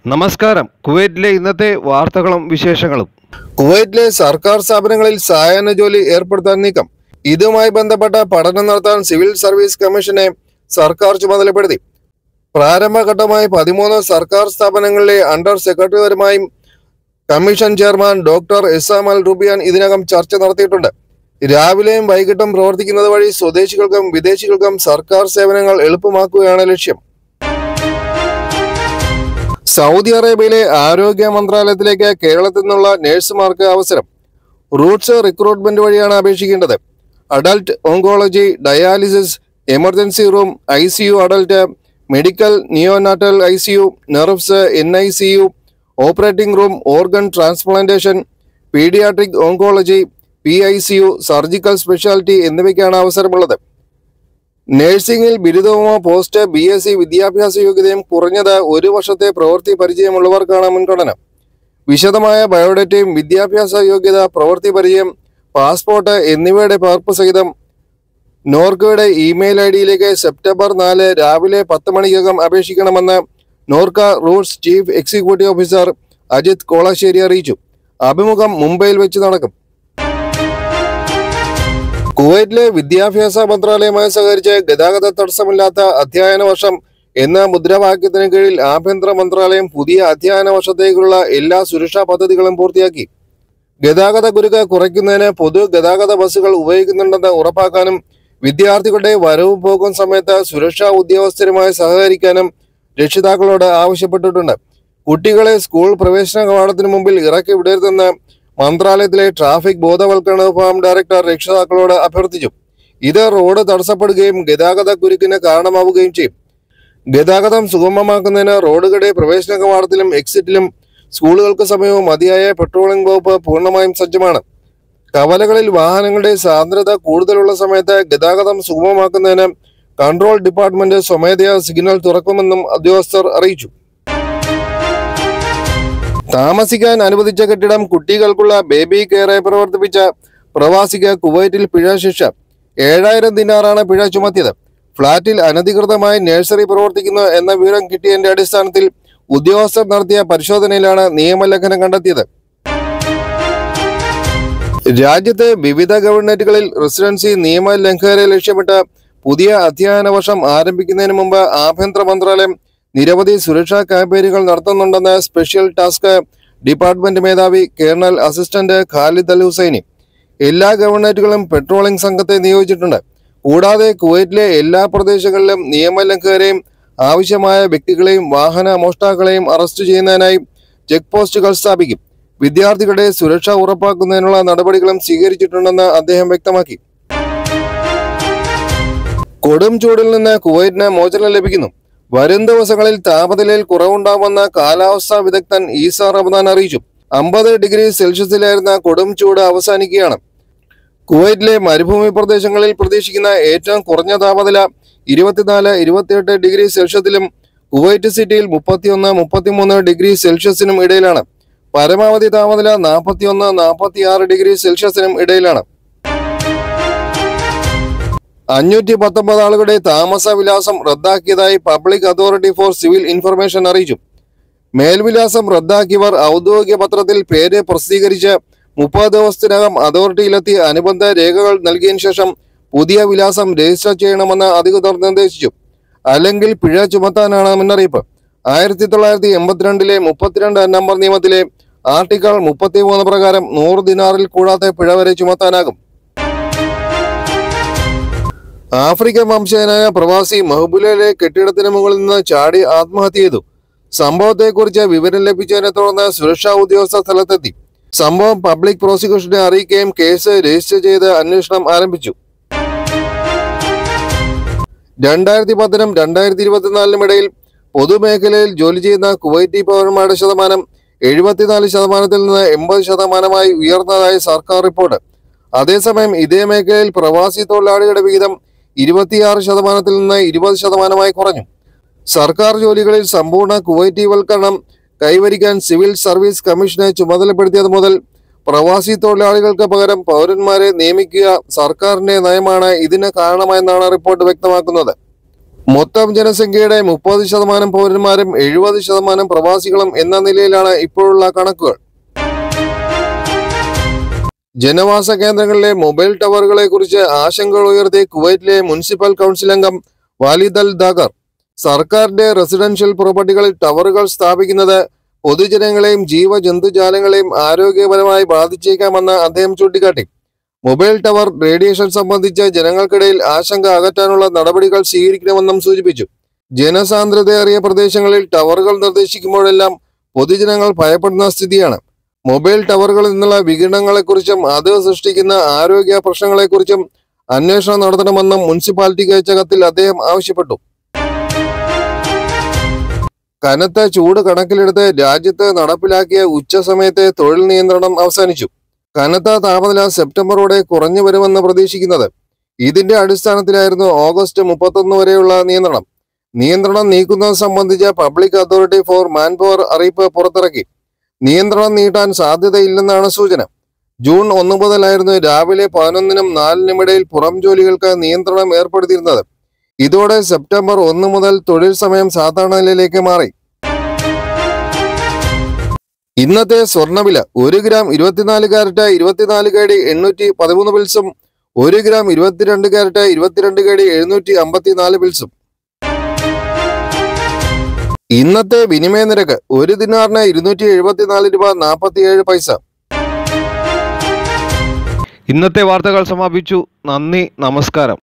നമസ്കാരം കുവൈറ്റിലെ ഇന്നത്തെ വാർത്തകളും വിശേഷങ്ങളും കുവൈറ്റിലെ സർക്കാർ സ്ഥാപനങ്ങളിൽ സായാഹ്ന ജോലി ഏർപ്പെടുത്താൻ നീക്കം ഇതുമായി ബന്ധപ്പെട്ട പഠനം നടത്താൻ സിവിൽ സർവീസ് കമ്മീഷനെ സർക്കാർ ചുമതലപ്പെടുത്തി പ്രാരംഭഘട്ടമായി പതിമൂന്ന് സർക്കാർ സ്ഥാപനങ്ങളിലെ അണ്ടർ സെക്രട്ടറിമാരുമായും commission chairman doctor Essam Al Rubaian ഇതിനകം ചർച്ച നടത്തിയിട്ടുണ്ട് രാവിലെയും വൈകിട്ടും പ്രവർത്തിക്കുന്നത് വഴി സ്വദേശികൾക്കും വിദേശികൾക്കും സർക്കാർ സേവനങ്ങൾ എളുപ്പമാക്കുകയാണ് ലക്ഷ്യം സൗദി അറേബ്യയിലെ ആരോഗ്യ മന്ത്രാലയത്തിലേക്ക് കേരളത്തിൽ നിന്നുള്ള നഴ്സുമാർക്ക് അവസരം റൂട്ട്സ് റിക്രൂട്ട്മെന്റ് വഴിയാണ് അപേക്ഷിക്കേണ്ടത് adult oncology dialysis emergency room I C U adult medical neonatal I C U nerves N I C U operating room organ transplantation paediatric oncology P I C U surgical speciality എന്നിവയ്ക്കാണ് അവസരമുള്ളത് നഴ്സിംഗിൽ ബിരുദവുമോ post B S C വിദ്യാഭ്യാസ യോഗ്യതയും കുറഞ്ഞത് ഒരു വർഷത്തെ പ്രവൃത്തി പരിചയമുള്ളവർക്കാണ് മുൻഗണന വിശദമായ ബയോഡേറ്റയും വിദ്യാഭ്യാസ യോഗ്യത പ്രവൃത്തി പരിചയം പാസ്പോർട്ട് എന്നിവയുടെ പകർപ്പ് സഹിതം നോർക്കയുടെ ഇമെയിൽ ഐ ഡിയിലേക്ക് സെപ്റ്റംബർ നാല് രാവിലെ പത്ത് മണിക്കകം അപേക്ഷിക്കണമെന്ന് Norka roots chief executive officer Ajith Kolassery അറിയിച്ചു അഭിമുഖം മുംബൈയിൽ വെച്ച് നടക്കും കുവൈറ്റിലെ വിദ്യാഭ്യാസ മന്ത്രാലയവുമായി സഹകരിച്ച് ഗതാഗത തടസ്സമില്ലാത്ത അധ്യയന വർഷം എന്ന മുദ്രാവാക്യത്തിന് കീഴിൽ ആഭ്യന്തര മന്ത്രാലയം പുതിയ അധ്യയന വർഷത്തേക്കുള്ള എല്ലാ സുരക്ഷാ പദ്ധതികളും പൂർത്തിയാക്കി ഗതാഗത കുരുക്ക് കുറയ്ക്കുന്നതിന് പൊതു ഗതാഗത ബസ്സുകൾ ഉപയോഗിക്കുന്നുണ്ടെന്ന് ഉറപ്പാക്കാനും വിദ്യാർത്ഥികളുടെ വരവും പോകും സമയത്ത് സുരക്ഷാ ഉദ്യോഗസ്ഥരുമായി സഹകരിക്കാനും രക്ഷിതാക്കളോട് ആവശ്യപ്പെട്ടിട്ടുണ്ട് കുട്ടികളെ സ്കൂൾ പ്രവേശന കവാടത്തിന് മുമ്പിൽ ഇറക്കി വിടരുതെന്ന് മന്ത്രാലയത്തിലെ ട്രാഫിക് ബോധവൽക്കരണ വിഭാഗം ഡയറക്ടർ രക്ഷിതാക്കളോട് അഭ്യർത്ഥിച്ചു ഇത് റോഡ് തടസ്സപ്പെടുകയും ഗതാഗത കുരുക്കിന് കാരണമാവുകയും ചെയ്യും ഗതാഗതം സുഗമമാക്കുന്നതിന് റോഡുകളുടെ പ്രവേശന കവാടത്തിലും എക്സിറ്റിലും സ്കൂളുകൾക്ക് സമീപം മതിയായ പെട്രോളിംഗ് വകുപ്പ് പൂർണ്ണമായും സജ്ജമാണ് കവലകളിൽ വാഹനങ്ങളുടെ സാന്ദ്രത കൂടുതലുള്ള സമയത്ത് ഗതാഗതം സുഗമമാക്കുന്നതിന് കൺട്രോൾ ഡിപ്പാർട്ട്മെന്റ് സ്വമേധയാ സിഗ്നൽ തുറക്കുമെന്നും ഉദ്യോഗസ്ഥർ അറിയിച്ചു താമസിക്കാൻ അനുവദിച്ച കെട്ടിടം കുട്ടികൾക്കുള്ള ബേബി കെയറെ പ്രവർത്തിപ്പിച്ച പ്രവാസിക്ക് കുവൈറ്റിൽ പിഴ ശിക്ഷ ഏഴായിരം ദിനാറാണ് പിഴ ചുമത്തിയത് ഫ്ളാറ്റിൽ അനധികൃതമായി നഴ്സറി പ്രവർത്തിക്കുന്നു എന്ന വിവരം കിട്ടിയതിന്റെ അടിസ്ഥാനത്തിൽ ഉദ്യോഗസ്ഥർ നടത്തിയ പരിശോധനയിലാണ് നിയമലംഘനം കണ്ടെത്തിയത് രാജ്യത്തെ വിവിധ ഗവൺമെന്റുകളിൽ റെസിഡൻസി നിയമലംഘകരെ ലക്ഷ്യമിട്ട് പുതിയ അധ്യയന വർഷം ആരംഭിക്കുന്നതിന് മുമ്പ് ആഭ്യന്തര മന്ത്രാലയം നിരവധി സുരക്ഷാ ക്യാമ്പയിനുകൾ നടത്തുന്നുണ്ടെന്ന് സ്പെഷ്യൽ ടാസ്ക് ഡിപ്പാർട്ട്മെന്റ് മേധാവി colonel assistant Khalid Al Husaini എല്ലാ ഗവൺമെന്റുകളും പെട്രോളിംഗ് സംഘത്തെ നിയോഗിച്ചിട്ടുണ്ട് കൂടാതെ കുവൈറ്റിലെ എല്ലാ പ്രദേശങ്ങളിലും നിയമലംഘകരെയും ആവശ്യമായ വ്യക്തികളെയും വാഹന മോഷ്ടാക്കളെയും അറസ്റ്റ് ചെയ്യുന്നതിനായി ചെക്ക് പോസ്റ്റുകൾ സ്ഥാപിക്കും വിദ്യാർത്ഥികളുടെ സുരക്ഷ ഉറപ്പാക്കുന്നതിനുള്ള നടപടികളും സ്വീകരിച്ചിട്ടുണ്ടെന്ന് അദ്ദേഹം വ്യക്തമാക്കി കൊടും ചൂടിൽ നിന്ന് കുവൈറ്റിന് മോചനം ലഭിക്കുന്നു വരും ദിവസങ്ങളിൽ താപനിലയിൽ കുറവുണ്ടാവുമെന്ന കാലാവസ്ഥാ വിദഗ്ധൻ ഈസ റമദാൻ അറിയിച്ചു അമ്പത് ഡിഗ്രി സെൽഷ്യസിലായിരുന്ന കൊടും ചൂട് അവസാനിക്കുകയാണ് കുവൈറ്റിലെ മരുഭൂമി പ്രദേശങ്ങളിൽ പ്രതീക്ഷിക്കുന്ന ഏറ്റവും കുറഞ്ഞ താപനില ഇരുപത്തിനാല് ഇരുപത്തിയെട്ട് ഡിഗ്രി സെൽഷ്യസിലും കുവൈറ്റ് സിറ്റിയിൽ മുപ്പത്തിയൊന്ന് മുപ്പത്തിമൂന്ന് ഡിഗ്രി സെൽഷ്യസിനും ഇടയിലാണ് പരമാവധി താപനില നാൽപ്പത്തിയൊന്ന് നാൽപ്പത്തിയാറ് ഡിഗ്രി സെൽഷ്യസിനും ഇടയിലാണ് അഞ്ഞൂറ്റി പത്തൊമ്പത് ആളുകളുടെ താമസ വിലാസം റദ്ദാക്കിയതായി public authority for civil information അറിയിച്ചു മേൽവിലാസം റദ്ദാക്കിയവർ ഔദ്യോഗിക പത്രത്തിൽ പേര് പ്രസിദ്ധീകരിച്ച് മുപ്പത് ദിവസത്തിനകം അതോറിറ്റിയിലെത്തി അനുബന്ധ രേഖകൾ നൽകിയതിനു ശേഷം പുതിയ വിലാസം രജിസ്റ്റർ ചെയ്യണമെന്ന് അധികൃതർ നിർദ്ദേശിച്ചു അല്ലെങ്കിൽ പിഴ ചുമത്താനാണ് മുന്നറിയിപ്പ് ആയിരത്തി തൊള്ളായിരത്തി എൺപത്തിരണ്ടിലെ മുപ്പത്തിരണ്ട് നമ്പർ നിയമത്തിലെ ആർട്ടിക്കിൾ മുപ്പത്തിമൂന്ന് പ്രകാരം നൂറ് ദിനാറിൽ കൂടാതെ പിഴ വരെ ചുമത്താനാകും ആഫ്രിക്കൻ വംശജനായ പ്രവാസി മഹബൂലയിലെ കെട്ടിടത്തിന് മുകളിൽ നിന്ന് ചാടി ആത്മഹത്യ ചെയ്തു സംഭവത്തെക്കുറിച്ച് വിവരം ലഭിച്ചതിനെ തുടർന്ന് സുരക്ഷാ ഉദ്യോഗസ്ഥർ സ്ഥലത്തെത്തി സംഭവം പബ്ലിക് പ്രോസിക്യൂഷനെ അറിയിക്കുകയും കേസ് രജിസ്റ്റർ ചെയ്ത് അന്വേഷണം ആരംഭിച്ചു രണ്ടായിരത്തി പത്തിനും രണ്ടായിരത്തി ഇരുപത്തിനാലിനും ഇടയിൽ പൊതുമേഖലയിൽ ജോലി ചെയ്യുന്ന കുവൈറ്റി പൗരന്മാരുടെ ശതമാനം എഴുപത്തിനാല് ശതമാനത്തിൽ നിന്ന് എൺപത് ശതമാനമായി ഉയർന്നതായി സർക്കാർ റിപ്പോർട്ട് അതേസമയം ഇതേ മേഖലയിൽ പ്രവാസി തൊഴിലാളികളുടെ വിഹിതം ഇരുപത്തിയാറ് ശതമാനത്തിൽ നിന്ന് ഇരുപത് ശതമാനമായി കുറഞ്ഞു സർക്കാർ ജോലികളിൽ സമ്പൂർണ്ണ കുവൈറ്റിവൽക്കരണം കൈവരിക്കാൻ സിവിൽ സർവീസ് കമ്മീഷനെ ചുമതലപ്പെടുത്തിയത് മുതൽ പ്രവാസി തൊഴിലാളികൾക്ക് പകരം പൗരന്മാരെ നിയമിക്കുക സർക്കാരിന്റെ നയമാണ് ഇതിന് കാരണമെന്നാണ് റിപ്പോർട്ട് വ്യക്തമാക്കുന്നത് മൊത്തം ജനസംഖ്യയുടെ മുപ്പത് ശതമാനം പൗരന്മാരും എഴുപത് ശതമാനം പ്രവാസികളും എന്ന നിലയിലാണ് ഇപ്പോഴുള്ള കണക്കുകൾ ജനവാസ കേന്ദ്രങ്ങളിലെ മൊബൈൽ ടവറുകളെ കുറിച്ച് ആശങ്കകൾ ഉയർത്തി കുവൈറ്റിലെ മുനിസിപ്പൽ കൗൺസിൽ അംഗം വാലിദ് അൽ ദാഗർ സർക്കാരിന്റെ റെസിഡൻഷ്യൽ പ്രോപ്പർട്ടികളിൽ ടവറുകൾ സ്ഥാപിക്കുന്നത് പൊതുജനങ്ങളെയും ജീവജന്തുജാലങ്ങളെയും ആരോഗ്യപരമായി ബാധിച്ചേക്കാമെന്ന് അദ്ദേഹം ചൂണ്ടിക്കാട്ടി മൊബൈൽ ടവർ റേഡിയേഷൻ സംബന്ധിച്ച് ജനങ്ങൾക്കിടയിൽ ആശങ്ക അകറ്റാനുള്ള നടപടികൾ സ്വീകരിക്കണമെന്നും സൂചിപ്പിച്ചു ജനസാന്ദ്രതയേറിയ പ്രദേശങ്ങളിൽ ടവറുകൾ നിർദ്ദേശിക്കുമ്പോഴെല്ലാം പൊതുജനങ്ങൾ ഭയപ്പെടുന്ന സ്ഥിതിയാണ് മൊബൈൽ ടവറുകളിൽ നിന്നുള്ള വികിരണങ്ങളെക്കുറിച്ചും അത് സൃഷ്ടിക്കുന്ന ആരോഗ്യ പ്രശ്നങ്ങളെക്കുറിച്ചും അന്വേഷണം നടത്തണമെന്നും മുനിസിപ്പാലിറ്റിക്ക് അയച്ച കത്തിൽ അദ്ദേഹം ആവശ്യപ്പെട്ടു കനത്ത ചൂട് കണക്കിലെടുത്ത് രാജ്യത്ത് നടപ്പിലാക്കിയ ഉച്ചസമയത്തെ തൊഴിൽ നിയന്ത്രണം അവസാനിച്ചു കനത്ത താപനില സെപ്റ്റംബറോടെ കുറഞ്ഞു വരുമെന്ന് പ്രതീക്ഷിക്കുന്നത് ഇതിന്റെ അടിസ്ഥാനത്തിലായിരുന്നു ഓഗസ്റ്റ് മുപ്പത്തൊന്ന് വരെയുള്ള നിയന്ത്രണം നിയന്ത്രണം നീക്കുന്നത് സംബന്ധിച്ച പബ്ലിക് അതോറിറ്റി ഫോർ മാൻപവർ അറിയിപ്പ് പുറത്തിറക്കി നിയന്ത്രണം നീട്ടാൻ സാധ്യതയില്ലെന്നാണ് സൂചന ജൂൺ ഒന്ന് മുതലായിരുന്നു രാവിലെ പതിനൊന്നിനും നാലിനും ഇടയിൽ പുറം ജോലികൾക്ക് നിയന്ത്രണം ഏർപ്പെടുത്തിയിരുന്നത് ഇതോടെ സെപ്റ്റംബർ ഒന്ന് മുതൽ തൊഴിൽ സമയം സാധാരണ നിലയിലേക്ക് മാറി ഇന്നത്തെ സ്വർണ്ണവില ഒരു ഗ്രാം ഇരുപത്തിനാല് കാരറ്റ് ഇരുപത്തിനാല് കേടി എണ്ണൂറ്റി പതിമൂന്ന് പിൽസും ഒരു ഗ്രാം ഇരുപത്തിരണ്ട് കാരറ്റ് ഇരുപത്തിരണ്ട് കേടി എഴുന്നൂറ്റി അമ്പത്തിനാല് പിൽസും ഇന്നത്തെ വിനിമയ നിരക്ക് ഒരു ദിനാറിന് ഇരുന്നൂറ്റി എഴുപത്തിനാല് രൂപ നാൽപ്പത്തിയേഴ് പൈസ ഇന്നത്തെ വാർത്തകൾ സമാപിച്ചു നന്ദി നമസ്കാരം